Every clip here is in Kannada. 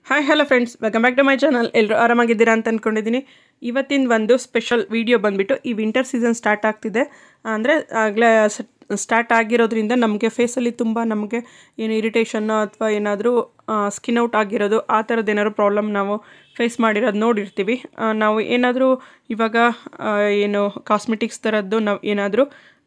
hi hello friends welcome back to my channel ಎಲ್ಲರೂ ಆರಾಮಾಗಿದ್ದೀರಾ ಅಂತ ಅಂದ್ಕೊಂಡಿದ್ದೀನಿ ಇವತ್ತಿನ ಒಂದು ಸ್ಪೆಷಲ್ ವಿಡಿಯೋ ಬಂದುಬಿಟ್ಟು ಈ ವಿಂಟರ್ ಸೀಸನ್ ಸ್ಟಾರ್ಟ್ ಆಗ್ತಿದೆ ಅಂದರೆ ಆಗಲೇ ಸ್ಟಾರ್ಟ್ ಆಗಿರೋದ್ರಿಂದ ನಮಗೆ ಫೇಸಲ್ಲಿ ತುಂಬ ನಮಗೆ ಏನು ಇರಿಟೇಷನ್ನು ಅಥವಾ ಏನಾದರೂ ಸ್ಕಿನ್ ಔಟ್ ಆಗಿರೋದು ಆ ಥರದ್ದು ಏನಾದ್ರು ಪ್ರಾಬ್ಲಮ್ ನಾವು ಫೇಸ್ ಮಾಡಿರೋದು ನೋಡಿರ್ತೀವಿ ಆ, ನಾವು ಏನಾದರೂ ಇವಾಗ ಆ, ಏನು ಕಾಸ್ಮೆಟಿಕ್ಸ್ ಥರದ್ದು ನಾವು ಏನಾದರೂ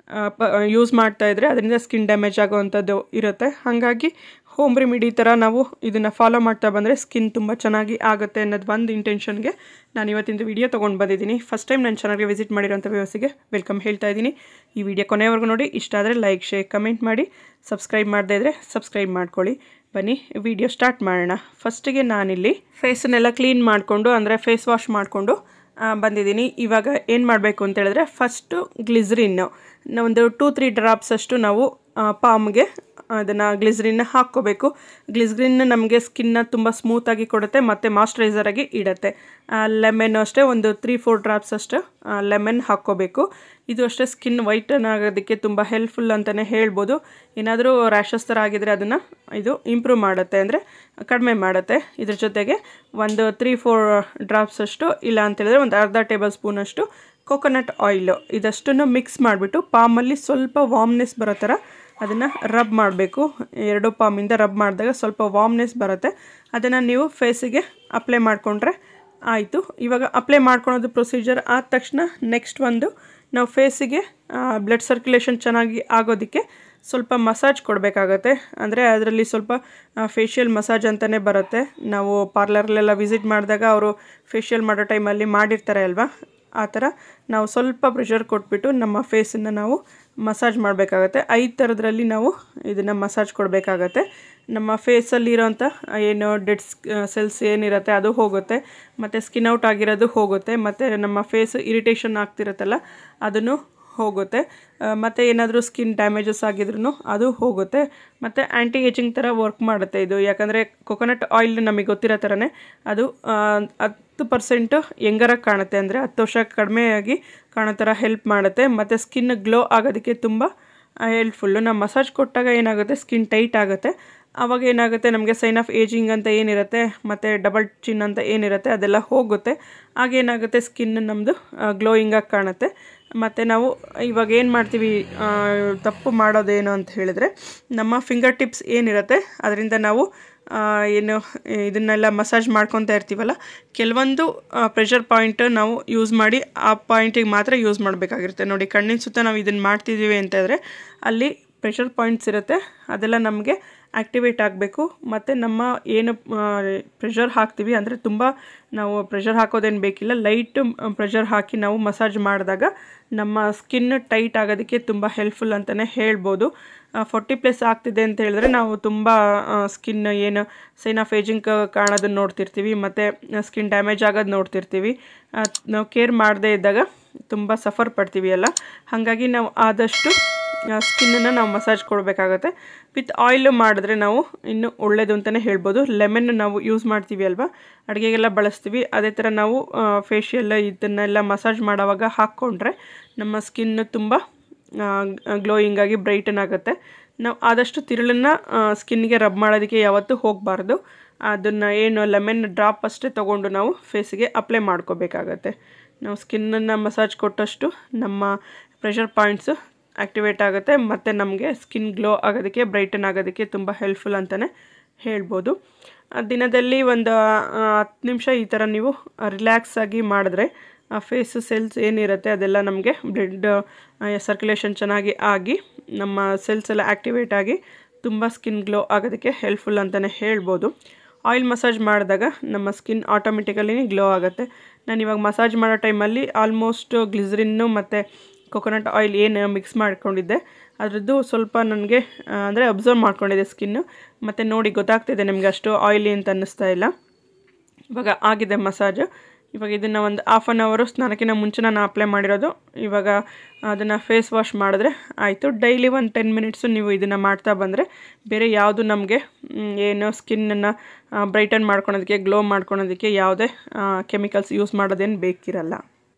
ಯೂಸ್ ಮಾಡ್ತಾ ಇದ್ದರೆ ಅದರಿಂದ ಸ್ಕಿನ್ ಡ್ಯಾಮೇಜ್ ಆಗೋವಂಥದ್ದು ಇರುತ್ತೆ ಹಾಗಾಗಿ ಹೋಮ್ ರೆಮಿಡಿ ಥರ ನಾವು ಇದನ್ನು ಫಾಲೋ ಮಾಡ್ತಾ ಬಂದರೆ ಸ್ಕಿನ್ ತುಂಬ ಚೆನ್ನಾಗಿ ಆಗುತ್ತೆ ಅನ್ನೋದು ಒಂದು ಇಂಟೆನ್ಷನ್ಗೆ ನಾನು ಇವತ್ತಿಂದು ವಿಡಿಯೋ ತೊಗೊಂಡು ಬಂದಿದ್ದೀನಿ ಫಸ್ಟ್ ಟೈಮ್ ನನ್ನ ಚಾನಲ್ಗೆ ವಿಸಿಟ್ ಮಾಡಿರೋಂಥ ವ್ಯವಸ್ಥೆಗೆ ವೆಲ್ಕಮ್ ಹೇಳ್ತಾ ಇದ್ದೀನಿ ಈ ವಿಡಿಯೋ ಕೊನೆವರೆಗೂ ನೋಡಿ ಇಷ್ಟ ಆದರೆ ಲೈಕ್ ಶೇರ್ ಕಮೆಂಟ್ ಮಾಡಿ ಸಬ್ಸ್ಕ್ರೈಬ್ ಮಾಡದೇ ಇದ್ದರೆ ಸಬ್ಸ್ಕ್ರೈಬ್ ಮಾಡ್ಕೊಳ್ಳಿ ಬನ್ನಿ ವಿಡಿಯೋ ಸ್ಟಾರ್ಟ್ ಮಾಡೋಣ ಫಸ್ಟಿಗೆ ನಾನಿಲ್ಲಿ ಫೇಸನ್ನೆಲ್ಲ ಕ್ಲೀನ್ ಮಾಡಿಕೊಂಡು ಅಂದರೆ ಫೇಸ್ ವಾಶ್ ಮಾಡಿಕೊಂಡು ಬಂದಿದ್ದೀನಿ ಇವಾಗ ಏನು ಮಾಡಬೇಕು ಅಂತ ಹೇಳಿದ್ರೆ ಫಸ್ಟು ಗ್ಲಿಸ್ರಿನ್ನು ಒಂದು ಟೂ ತ್ರೀ ಡ್ರಾಪ್ಸ್ ಅಷ್ಟು ನಾವು ಪಾಮ್ಗೆ ಅದನ್ನು ಗ್ಲಿಸ್ರಿನ್ನ ಹಾಕ್ಕೋಬೇಕು ಗ್ಲಿಸ್ರಿನ್ ನಮಗೆ ಸ್ಕಿನ್ನ ತುಂಬ ಸ್ಮೂತಾಗಿ ಕೊಡುತ್ತೆ ಮತ್ತು ಮಾಯ್ಶ್ಚರೈಸರ್ ಆಗಿ ಇಡುತ್ತೆ ಲೆಮನ್ ಅಷ್ಟೇ ಒಂದು ತ್ರೀ ಫೋರ್ ಡ್ರಾಪ್ಸ್ ಅಷ್ಟು ಲೆಮನ್ ಹಾಕ್ಕೋಬೇಕು ಇದು ಅಷ್ಟೇ ಸ್ಕಿನ್ ವೈಟನ್ ಆಗೋದಕ್ಕೆ ತುಂಬ ಹೆಲ್ಪ್ಫುಲ್ ಅಂತಲೇ ಹೇಳ್ಬೋದು ಏನಾದರೂ ರ್ಯಾಷಸ್ ಥರ ಆಗಿದ್ರೆ ಅದನ್ನು ಇದು ಇಂಪ್ರೂವ್ ಮಾಡುತ್ತೆ ಅಂದರೆ ಕಡಿಮೆ ಮಾಡುತ್ತೆ ಇದ್ರ ಜೊತೆಗೆ ಒಂದು ತ್ರೀ ಫೋರ್ ಡ್ರಾಪ್ಸ್ ಅಷ್ಟು ಇಲ್ಲ ಅಂತೇಳಿದ್ರೆ ಒಂದು ಅರ್ಧ ಟೇಬಲ್ ಸ್ಪೂನಷ್ಟು ಕೋಕೋನಟ್ ಆಯಿಲು ಇದಷ್ಟನ್ನು ಮಿಕ್ಸ್ ಮಾಡಿಬಿಟ್ಟು ಪಾಮಲ್ಲಿ ಸ್ವಲ್ಪ ವಾಮ್ನೆಸ್ ಬರೋ ಥರ ಅದನ್ನು ರಬ್ ಮಾಡಬೇಕು ಎರಡು ಪಾಮಿಂದ ರಬ್ ಮಾಡಿದಾಗ ಸ್ವಲ್ಪ ವಾಮ್ನೆಸ್ ಬರುತ್ತೆ ಅದನ್ನು ನೀವು ಫೇಸಿಗೆ ಅಪ್ಲೈ ಮಾಡಿಕೊಂಡ್ರೆ ಆಯಿತು ಇವಾಗ ಅಪ್ಲೈ ಮಾಡ್ಕೊಳೋದು ಪ್ರೊಸೀಜರ್ ಆದ ತಕ್ಷಣ ನೆಕ್ಸ್ಟ್ ಒಂದು ನಾವು ಫೇಸಿಗೆ ಬ್ಲಡ್ ಸರ್ಕ್ಯುಲೇಷನ್ ಚೆನ್ನಾಗಿ ಆಗೋದಕ್ಕೆ ಸ್ವಲ್ಪ ಮಸಾಜ್ ಕೊಡಬೇಕಾಗತ್ತೆ ಅಂದರೆ ಅದರಲ್ಲಿ ಸ್ವಲ್ಪ ಫೇಶಿಯಲ್ ಮಸಾಜ್ ಅಂತಲೇ ಬರುತ್ತೆ ನಾವು ಪಾರ್ಲರ್ಲೆಲ್ಲ ವಿಸಿಟ್ ಮಾಡಿದಾಗ ಅವರು ಫೇಶಿಯಲ್ ಮಾಡೋ ಟೈಮಲ್ಲಿ ಮಾಡಿರ್ತಾರೆ ಅಲ್ವಾ ಆ ಥರ ನಾವು ಸ್ವಲ್ಪ ಪ್ರೆಷರ್ ಕೊಟ್ಬಿಟ್ಟು ನಮ್ಮ ಫೇಸನ್ನು ನಾವು ಮಸಾಜ್ ಮಾಡಬೇಕಾಗತ್ತೆ ಐದು ಥರದ್ರಲ್ಲಿ ನಾವು ಇದನ್ನು ಮಸಾಜ್ ಕೊಡಬೇಕಾಗತ್ತೆ ನಮ್ಮ ಫೇಸಲ್ಲಿರೋಂಥ ಏನು ಡೆಡ್ ಸೆಲ್ಸ್ ಏನಿರುತ್ತೆ ಅದು ಹೋಗುತ್ತೆ ಮತ್ತು ಸ್ಕಿನ್ ಔಟ್ ಆಗಿರೋದು ಹೋಗುತ್ತೆ ಮತ್ತು ನಮ್ಮ ಫೇಸ್ ಇರಿಟೇಷನ್ ಆಗ್ತಿರುತ್ತಲ್ಲ ಅದನ್ನು ಹೋಗುತ್ತೆ ಮತ್ತು ಏನಾದರೂ ಸ್ಕಿನ್ ಡ್ಯಾಮೇಜಸ್ ಆಗಿದ್ರು ಅದು ಹೋಗುತ್ತೆ ಮತ್ತು ಆ್ಯಂಟಿ ಏಜಿಂಗ್ ಥರ ವರ್ಕ್ ಮಾಡುತ್ತೆ ಇದು ಯಾಕಂದರೆ ಕೊಕೊನಟ್ ಆಯಿಲ್ ನಮಗೆ ಗೊತ್ತಿರೋ ಥರನೇ ಅದು ಆ, ಹತ್ತು ಪರ್ಸೆಂಟು ಯಂಗರಾಗಿ ಕಾಣುತ್ತೆ ಅಂದರೆ ಹತ್ತು ವರ್ಷ ಕಡಿಮೆಯಾಗಿ ಕಾಣೋ ಥರ ಹೆಲ್ಪ್ ಮಾಡುತ್ತೆ ಮತ್ತು ಸ್ಕಿನ್ ಗ್ಲೋ ಆಗೋದಕ್ಕೆ ತುಂಬ ಹೆಲ್ಪ್ಫುಲ್ಲು ನಾವು ಮಸಾಜ್ ಕೊಟ್ಟಾಗ ಏನಾಗುತ್ತೆ ಸ್ಕಿನ್ ಟೈಟ್ ಆಗುತ್ತೆ ಆವಾಗ ಏನಾಗುತ್ತೆ ನಮಗೆ ಸೈನ್ ಆಫ್ ಏಜಿಂಗ್ ಅಂತ ಏನಿರುತ್ತೆ ಮತ್ತು ಡಬಲ್ ಚಿನ್ ಅಂತ ಏನಿರುತ್ತೆ ಅದೆಲ್ಲ ಹೋಗುತ್ತೆ ಆಗೇನಾಗುತ್ತೆ ಸ್ಕಿನ್ ನಮ್ಮದು ಗ್ಲೋಯಿಂಗಾಗಿ ಕಾಣುತ್ತೆ ಮತ್ತು ನಾವು ಇವಾಗ ಏನು ಮಾಡ್ತೀವಿ ಆ, ತಪ್ಪು ಮಾಡೋದೇನು ಅಂತ ಹೇಳಿದ್ರೆ ನಮ್ಮ ಫಿಂಗರ್ ಟಿಪ್ಸ್ ಏನಿರುತ್ತೆ ಅದರಿಂದ ನಾವು ಆ, ಏನು ಇದನ್ನೆಲ್ಲ ಮಸಾಜ್ ಮಾಡ್ಕೊತಾ ಇರ್ತೀವಲ್ಲ ಕೆಲವೊಂದು ಪ್ರೆಷರ್ ಪಾಯಿಂಟ್ ನಾವು ಯೂಸ್ ಮಾಡಿ ಆ ಪಾಯಿಂಟಿಗೆ ಮಾತ್ರ ಯೂಸ್ ಮಾಡಬೇಕಾಗಿರುತ್ತೆ ನೋಡಿ ಕಣ್ಣಿನ ಸುತ್ತ ನಾವು ಇದನ್ನು ಮಾಡ್ತಿದ್ದೀವಿ ಅಂತ ಇದ್ರೆ ಅಲ್ಲಿ ಪ್ರೆಷರ್ ಪಾಯಿಂಟ್ಸ್ ಇರುತ್ತೆ ಅದೆಲ್ಲ ನಮಗೆ ಆ್ಯಕ್ಟಿವೇಟ್ ಆಗಬೇಕು ಮತ್ತು ನಮ್ಮ ಏನು ಪ್ರೆಷರ್ ಹಾಕ್ತೀವಿ ಅಂದರೆ ತುಂಬ ನಾವು ಪ್ರೆಷರ್ ಹಾಕೋದೇನು ಬೇಕಿಲ್ಲ ಲೈಟ್ ಪ್ರೆಷರ್ ಹಾಕಿ ನಾವು ಮಸಾಜ್ ಮಾಡಿದಾಗ ನಮ್ಮ ಸ್ಕಿನ್ ಟೈಟ್ ಆಗೋದಕ್ಕೆ ತುಂಬ ಹೆಲ್ಪ್ಫುಲ್ ಅಂತಲೇ ಹೇಳ್ಬೋದು ಫೋರ್ಟಿ ಪ್ಲಸ್ ಆಗ್ತಿದೆ ಅಂತ ಹೇಳಿದ್ರೆ ನಾವು ತುಂಬ ಸ್ಕಿನ್ ಏನು ಸೈನ್ ಆಫ್ ಏಜಿಂಗ್ ಕಾಣೋದನ್ನ ನೋಡ್ತಿರ್ತೀವಿ ಮತ್ತು ಸ್ಕಿನ್ ಡ್ಯಾಮೇಜ್ ಆಗೋದು ನೋಡ್ತಿರ್ತೀವಿ ಆ, ನಾವು ಕೇರ್ ಮಾಡದೇ ಇದ್ದಾಗ ತುಂಬ ಸಫರ್ ಪಡ್ತೀವಿ ಅಲ್ಲ ಹಾಗಾಗಿ ನಾವು ಆದಷ್ಟು ಸ್ಕಿನ್ನನ್ನು ನಾವು ಮಸಾಜ್ ಕೊಡಬೇಕಾಗತ್ತೆ ವಿತ್ ಆಯಿಲ್ ಮಾಡಿದ್ರೆ ನಾವು ಇನ್ನೂ ಒಳ್ಳೆಯದು ಅಂತಲೇ ಹೇಳ್ಬೋದು ಲೆಮನ್ ನಾವು ಯೂಸ್ ಮಾಡ್ತೀವಿ ಅಲ್ವಾ ಅಡುಗೆಗೆಲ್ಲ ಬಳಸ್ತೀವಿ ಅದೇ ಥರ ನಾವು ಫೇಶಿಯಲ್ ಇದನ್ನೆಲ್ಲ ಮಸಾಜ್ ಮಾಡೋವಾಗ ಹಾಕ್ಕೊಂಡ್ರೆ ನಮ್ಮ ಸ್ಕಿನ್ ತುಂಬ ಗ್ಲೋಯಿಂಗ್ ಆಗಿ ಬ್ರೈಟನ್ ಆಗುತ್ತೆ ನಾವು ಆದಷ್ಟು ತಿರುಳನ್ನು ಸ್ಕಿನ್ಗೆ ರಬ್ ಮಾಡೋದಕ್ಕೆ ಯಾವತ್ತೂ ಹೋಗಬಾರ್ದು ಅದನ್ನು ಏನು ಲೆಮನ್ ಡ್ರಾಪ್ ಅಷ್ಟೇ ತೊಗೊಂಡು ನಾವು ಫೇಸಿಗೆ ಅಪ್ಲೈ ಮಾಡ್ಕೋಬೇಕಾಗತ್ತೆ ನಾವು ಸ್ಕಿನ್ನನ್ನು ಮಸಾಜ್ ಕೊಟ್ಟಷ್ಟು ನಮ್ಮ ಪ್ರೆಷರ್ ಪಾಯಿಂಟ್ಸು ಆ್ಯಕ್ಟಿವೇಟ್ ಆಗುತ್ತೆ ಮತ್ತು ನಮಗೆ ಸ್ಕಿನ್ ಗ್ಲೋ ಆಗೋದಕ್ಕೆ ಬ್ರೈಟನ್ ಆಗೋದಕ್ಕೆ ತುಂಬ ಹೆಲ್ಪ್ಫುಲ್ ಅಂತಲೇ ಹೇಳ್ಬೋದು ಆ ದಿನದಲ್ಲಿ ಒಂದು ಹತ್ತು ನಿಮಿಷ ಈ ಥರ ನೀವು ರಿಲ್ಯಾಕ್ಸ್ ಆಗಿ ಮಾಡಿದ್ರೆ ಆ ಫೇಸ್ ಸೆಲ್ಸ್ ಏನಿರುತ್ತೆ ಅದೆಲ್ಲ ನಮಗೆ ಬ್ಲಡ್ ಸರ್ಕ್ಯುಲೇಷನ್ ಚೆನ್ನಾಗಿ ಆಗಿ ನಮ್ಮ ಸೆಲ್ಸ್ ಎಲ್ಲ ಆ್ಯಕ್ಟಿವೇಟ್ ಆಗಿ ತುಂಬ ಸ್ಕಿನ್ ಗ್ಲೋ ಆಗೋದಕ್ಕೆ ಹೆಲ್ಪ್ಫುಲ್ ಅಂತಲೇ ಹೇಳ್ಬೋದು ಆಯಿಲ್ ಮಸಾಜ್ ಮಾಡಿದಾಗ ನಮ್ಮ ಸ್ಕಿನ್ ಆಟೋಮೆಟಿಕಲಿ ಗ್ಲೋ ಆಗುತ್ತೆ ನಾನು ಇವಾಗ ಮಸಾಜ್ ಮಾಡೋ ಟೈಮಲ್ಲಿ ಆಲ್ಮೋಸ್ಟ್ ಗ್ಲಿಸ್ರಿನ್ನು ಮತ್ತು ಕೊಕೊನಟ್ ಆಯಿಲ್ ಏನು ಮಿಕ್ಸ್ ಮಾಡ್ಕೊಂಡಿದ್ದೆ ಅದರದ್ದು ಸ್ವಲ್ಪ ನನಗೆ ಅಂದರೆ ಅಬ್ಸರ್ವ್ ಮಾಡ್ಕೊಂಡಿದ್ದೆ ಸ್ಕಿನ್ನು ಮತ್ತು ನೋಡಿ ಗೊತ್ತಾಗ್ತಿದೆ ನಿಮಗೆ ಅಷ್ಟು ಆಯಿಲಿ ಅಂತ ಅನ್ನಿಸ್ತಾ ಇಲ್ಲ ಇವಾಗ ಆಗಿದೆ ಮಸಾಜ್ ಇವಾಗ ಇದನ್ನು ಒಂದು ಹಾಫ್ ಆನ್ ಅವರು ಸ್ನಾನಕ್ಕಿಂತ ಮುಂಚೆ ನಾನು ಅಪ್ಲೈ ಮಾಡಿರೋದು ಇವಾಗ ಅದನ್ನು ಫೇಸ್ ವಾಶ್ ಮಾಡಿದ್ರೆ ಆಯಿತು ಡೈಲಿ ಒಂದು ಟೆನ್ ಮಿನಿಟ್ಸು ನೀವು ಇದನ್ನು ಮಾಡ್ತಾ ಬಂದರೆ ಬೇರೆ ಯಾವುದು ನಮಗೆ ಏನು ಸ್ಕಿನ್ನನ್ನು ಬ್ರೈಟನ್ ಮಾಡ್ಕೊಳೋದಕ್ಕೆ ಗ್ಲೋ ಮಾಡ್ಕೊಳೋದಕ್ಕೆ ಯಾವುದೇ ಕೆಮಿಕಲ್ಸ್ ಯೂಸ್ ಮಾಡೋದೇನು ಬೇಕಿರಲ್ಲ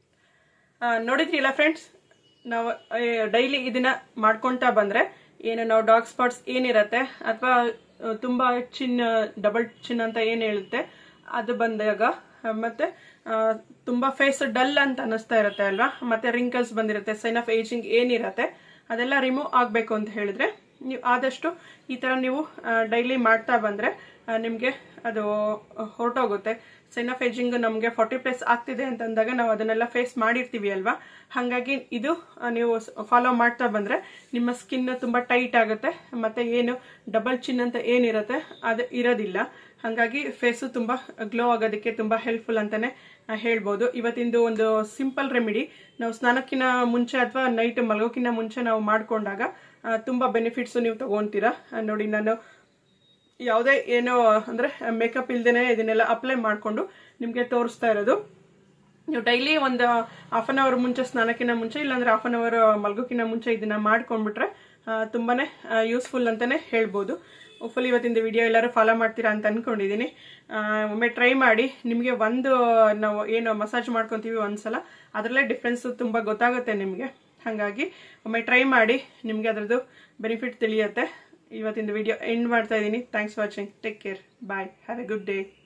ನೋಡಿದ್ರಿಲ್ಲ ಫ್ರೆಂಡ್ಸ್ ನಾವು ಡೈಲಿ ಇದನ್ನ ಮಾಡ್ಕೊತಾ ಬಂದರೆ ಏನು ನಾವು ಡಾಗ್ ಸ್ಪಾಟ್ಸ್ ಏನಿರತ್ತೆ ಅಥವಾ ತುಂಬ ಚಿನ್ ಡಬಲ್ ಚಿನ್ ಅಂತ ಏನು ಹೇಳುತ್ತೆ ಅದು ಬಂದಾಗ ಆ, ಮತ್ತೆ ಆ, ತುಂಬಾ ಫೇಸ್ ಡಲ್ ಅಂತ ಅನಿಸ್ತಾ ಇರುತ್ತೆ ಅಲ್ವಾ ಮತ್ತೆ ರಿಂಕಲ್ಸ್ ಬಂದಿರುತ್ತೆ ಸೈನ್ ಆಫ್ ಏಜಿಂಗ್ ಏನಿರುತ್ತೆ ಅದೆಲ್ಲ ರಿಮೂವ್ ಆಗಬೇಕು ಅಂತ ಹೇಳಿದ್ರೆ ನೀವು ಆದಷ್ಟು ಈ ಥರ ನೀವು ಡೈಲಿ ಮಾಡ್ತಾ ಬಂದರೆ ನಿಮಗೆ ಅದು ಹೊರಟೋಗುತ್ತೆ ಸೈನ್ ಆಫ್ ಏಜಿಂಗ್ ನಮಗೆ ಫಾರ್ಟಿ ಪ್ಲಸ್ ಆಗ್ತಿದೆ ಅಂತಂದಾಗ ನಾವು ಅದನ್ನೆಲ್ಲ ಫೇಸ್ ಮಾಡಿರ್ತೀವಿ ಅಲ್ವಾ ಹಾಗಾಗಿ ಇದು ಆ, ನೀವು ಫಾಲೋ ಮಾಡ್ತಾ ಬಂದರೆ ನಿಮ್ಮ ಸ್ಕಿನ್ ತುಂಬ ಟೈಟ್ ಆಗುತ್ತೆ ಮತ್ತು ಏನು ಡಬಲ್ ಚಿನ್ ಅಂತ ಏನಿರುತ್ತೆ ಅದು ಇರೋದಿಲ್ಲ ಹಾಗಾಗಿ ಫೇಸು ತುಂಬ ಗ್ಲೋ ಆಗೋದಕ್ಕೆ ತುಂಬ ಹೆಲ್ಪ್ಫುಲ್ ಅಂತಲೇ ಹೇಳ್ಬೋದು ಇವತ್ತಿಂದು ಒಂದು ಸಿಂಪಲ್ ರೆಮಿಡಿ ನಾವು ಸ್ನಾನಕ್ಕಿಂತ ಮುಂಚೆ ಅಥವಾ ನೈಟ್ ಮಲಗೋಕ್ಕಿಂತ ಮುಂಚೆ ನಾವು ಮಾಡಿಕೊಂಡಾಗ ತುಂಬ ಬೆನಿಫಿಟ್ಸು ನೀವು ತಗೊತೀರಾ ಆ, ನೋಡಿ ನಾನು ಯಾವುದೇ ಏನೋ ಅಂದರೆ ಮೇಕಪ್ ಇಲ್ದೇನೆ ಇದನ್ನೆಲ್ಲ ಅಪ್ಲೈ ಮಾಡಿಕೊಂಡು ನಿಮಗೆ ತೋರಿಸ್ತಾ ಇರೋದು ನೀವು ಡೈಲಿ ಒಂದು ಹಾಫ್ ಅನ್ ಅವರ್ ಮುಂಚೆ ಸ್ನಾನಕ್ಕಿಂತ ಮುಂಚೆ ಇಲ್ಲಾಂದ್ರೆ ಹಾಫ್ ಅನ್ ಅವರ್ ಮಲ್ಗೋಕ್ಕಿಂತ ಮುಂಚೆ ಇದನ್ನ ಮಾಡ್ಕೊಂಡ್ಬಿಟ್ರೆ ಆ, ತುಂಬಾನೇ ಯೂಸ್ಫುಲ್ ಅಂತಾನೆ ಹೇಳ್ಬೋದು ಫುಲ್ ಇವತ್ತಿಂದ ವಿಡಿಯೋ ಎಲ್ಲರೂ ಫಾಲೋ ಮಾಡ್ತೀರಾ ಅಂತ ಅನ್ಕೊಂಡಿದ್ದೀನಿ ಆ, ಒಮ್ಮೆ ಟ್ರೈ ಮಾಡಿ ನಿಮಗೆ ಒಂದು ನಾವು ಏನು ಮಸಾಜ್ ಮಾಡ್ಕೊತೀವಿ ಒಂದ್ಸಲ ಅದರಲ್ಲೇ ಡಿಫ್ರೆನ್ಸ್ ತುಂಬ ಗೊತ್ತಾಗುತ್ತೆ ನಿಮಗೆ ಹಾಗಾಗಿ ಒಮ್ಮೆ ಟ್ರೈ ಮಾಡಿ ನಿಮಗೆ ಅದರದ್ದು ಬೆನಿಫಿಟ್ ತಿಳಿಯುತ್ತೆ ಇವತ್ತಿಂದ ವಿಡಿಯೋ ಎಂಡ್ ಮಾಡ್ತಾ ಇದ್ದೀನಿ thanks watching take care bye have a good day